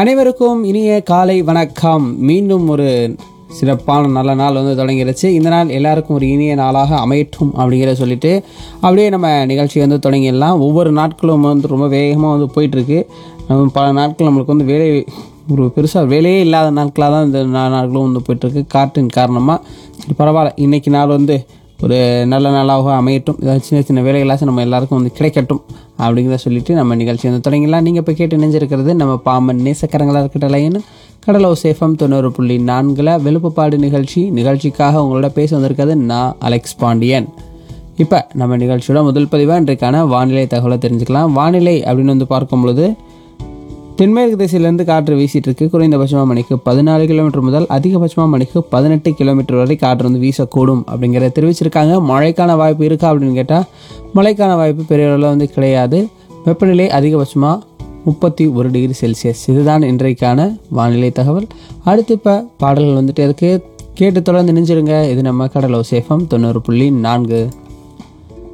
அனைவருக்கும் இனிய காலை வணக்கம் மீண்டும் ஒரு சிறப்பான நல்ல நாள் வந்து தொடங்கிருச்சு இந்த நாள் எல்லாருக்கும் ஒரு இனிய நாளாக அமையட்டும் அப்படிங்கிறத சொல்லிட்டு அப்படியே நம்ம நிகழ்ச்சி வந்து தொடங்கிடலாம் ஒவ்வொரு நாட்களும் வந்து ரொம்ப வேகமாக வந்து போயிட்டுருக்கு நம்ம பல நாட்கள் நம்மளுக்கு வந்து வேலை ஒரு பெருசாக வேலையே இல்லாத நாட்களாக தான் இந்த நா- நாட்களும் வந்து போயிட்டுருக்கு காற்றின் காரணமாக சரி பரவாயில்ல இன்னைக்கு நாள் வந்து ஒரு நல்ல நாளாக அமையட்டும் ஏதாவது சின்ன சின்ன வேலைகளாச்சும் நம்ம எல்லாருக்கும் வந்து கிடைக்கட்டும் அப்படிங்கிறத சொல்லிட்டு நம்ம நிகழ்ச்சி வந்து தொடங்கிடலாம் நீங்கள் இப்போ கேட்டு நினைஞ்சிருக்கிறது நம்ம பாம்பன் நேசக்கரங்களாக இருக்கட்டலைன்னு கடலோ சேஃபம் தொண்ணூறு புள்ளி நான்கில் வெளுப்புப்பாடு நிகழ்ச்சி நிகழ்ச்சிக்காக உங்களோட பேச வந்திருக்கிறது நான் அலெக்ஸ் பாண்டியன் இப்போ நம்ம நிகழ்ச்சியோட முதல் பதிவாக இன்றைக்கான வானிலை தகவலை தெரிஞ்சுக்கலாம் வானிலை அப்படின்னு வந்து பார்க்கும் பொழுது தென்மேற்கு திசையிலேருந்து காற்று வீசிட்டு இருக்கு குறைந்தபட்சமாக மணிக்கு பதினாலு கிலோமீட்டர் முதல் அதிகபட்சமாக மணிக்கு பதினெட்டு கிலோமீட்டர் வரை காற்று வந்து வீசக்கூடும் அப்படிங்கிறத தெரிவிச்சிருக்காங்க மழைக்கான வாய்ப்பு இருக்கா அப்படின்னு கேட்டால் மழைக்கான வாய்ப்பு பெரிய அளவில் வந்து கிடையாது வெப்பநிலை அதிகபட்சமாக முப்பத்தி ஒரு டிகிரி செல்சியஸ் இதுதான் இன்றைக்கான வானிலை தகவல் அடுத்து இப்போ பாடல்கள் வந்துட்டு இருக்கு கேட்டு தொடர்ந்து நினைச்சிருங்க இது நம்ம கடலோ சேஃபம் தொண்ணூறு புள்ளி நான்கு